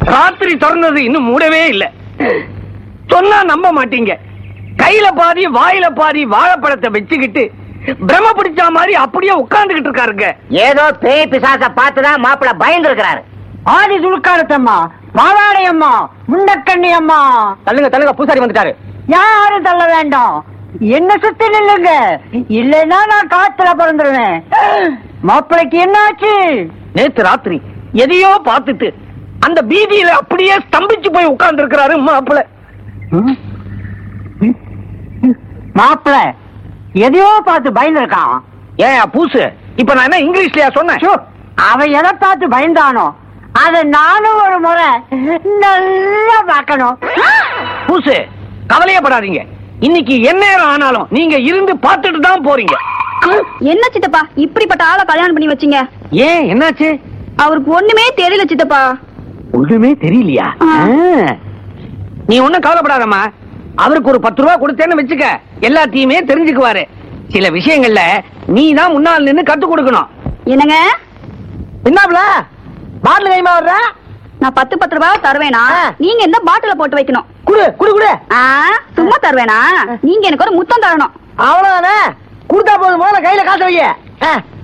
ராத்திரி திறந்தது இன்னும் மூடவே இல்ல சொன்னா நம்ப மாட்டீங்க கையில பாதி வாயில பாதி வாழைப்பழத்தை வச்சுக்கிட்டு பிரம்ம பிடிச்ச மாதிரி அப்படியே உட்கார்ந்துகிட்டு இருக்காருங்க ஏதோ பேய் பிசாச பார்த்துதான் மாப்பிள்ள பயந்து இருக்கிறாரு ஆதி சுழுக்காரத்தம்மா பாவாடை அம்மா முண்டக்கண்ணி அம்மா தள்ளுங்க தள்ளுங்க பூசாரி வந்துட்டாரு யாரும் தள்ள வேண்டாம் என்ன சுத்தி நில்லுங்க இல்லைன்னா நான் காத்துல பிறந்துருவேன் மாப்பிளைக்கு என்னாச்சு நேத்து ராத்திரி எதையோ பார்த்துட்டு அந்த பீதியில அப்படியே ஸ்தம்பிச்சு போய் உட்கார்ந்து இருக்கிறாரு மாப்பிள்ள மாப்பிள எதையோ பார்த்து பயந்துருக்கான் ஏன் பூசு இப்ப நான் என்ன இங்கிலீஷ்லயா சொன்னேன் ஷோ, அவன் எதை பார்த்து பயந்தானோ அத நானும் ஒரு முறை நல்லா பார்க்கணும் பூசு கவலையப்படாதீங்க இன்னைக்கு என்ன நேரம் ஆனாலும் நீங்க இருந்து பார்த்துட்டு தான் போறீங்க என்ன சித்தப்பா இப்படிப்பட்ட ஆளை கல்யாணம் பண்ணி வச்சீங்க ஏன் என்னாச்சு அவருக்கு ஒண்ணுமே தெரியல சித்தப்பா ஒண்ணுமே தெரியலையா ஆ. ஆ. நீ ஒண்ணும் கவலைப்படாதம்மா அவருக்கு ஒரு பத்து ரூபா கொடுத்தேன்னு வச்சுக்க எல்லாத்தையுமே தெரிஞ்சுக்குவாரு சில விஷயங்கள்ல நீ தான் முன்னால் நின்னு கத்து கொடுக்கணும் என்னங்க என்னப்ல பாட்டில் கைமா வர்ற நான் பத்து பத்து ரூபாய் தருவேனா ஆ. நீங்க இந்த பாட்டில போட்டு வைக்கணும் குடு குடு குடு ஆ, சும்மா தருவேனா நீங்க எனக்கு ஒரு முத்தம் தரணும் அவ்வளவுதானே கொடுத்தா போதும் முதல்ல கையில காசு வைய